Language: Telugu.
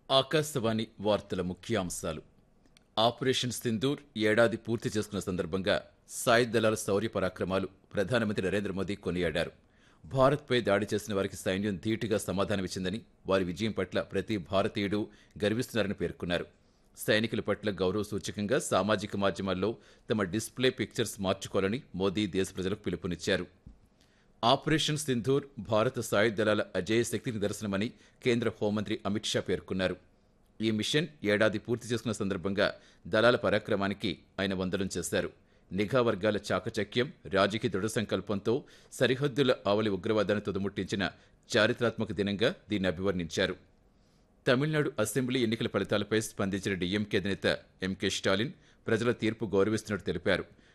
ఆకాశవాణి వార్తల ముఖ్యాంశాలు ఆపరేషన్ సింధూర్ ఏడాది పూర్తి చేసుకున్న సందర్భంగా సాయుధ దళాల శౌర్య పరాక్రమాలు ప్రధానమంత్రి నరేంద్ర మోదీ కొనియాడారు భారత్పై దాడి చేసిన వారికి సైన్యం ధీటుగా సమాధానమిచ్చిందని వారి విజయం పట్ల ప్రతి భారతీయుడు గర్విస్తున్నారని పేర్కొన్నారు సైనికుల పట్ల గౌరవ సూచకంగా సామాజిక మాధ్యమాల్లో తమ డిస్ప్లే పిక్చర్స్ మార్చుకోవాలని మోదీ దేశ ప్రజలకు పిలుపునిచ్చారు ఆపరేషన్ సింధూర్ భారత సాయుధ దళాల అజేయ శక్తి నిదర్శనమని కేంద్ర హోంమంత్రి అమిత్ షా పేర్కొన్నారు ఈ మిషన్ ఏడాది పూర్తి చేసుకున్న సందర్భంగా దళాల పరాక్రమానికి ఆయన వందనం చేశారు నిఘా వర్గాల చాకచక్యం రాజకీయ దృఢ సంకల్పంతో సరిహద్దుల ఆవలి ఉగ్రవాదాన్ని తుదముట్టించిన చారిత్రాత్మక దినంగా దీన్ని అభివర్ణించారు తమిళనాడు అసెంబ్లీ ఎన్నికల ఫలితాలపై స్పందించిన డీఎంకే అధినేత ఎంకే స్టాలిన్ ప్రజల తీర్పు గౌరవిస్తున్నట్టు తెలిపారు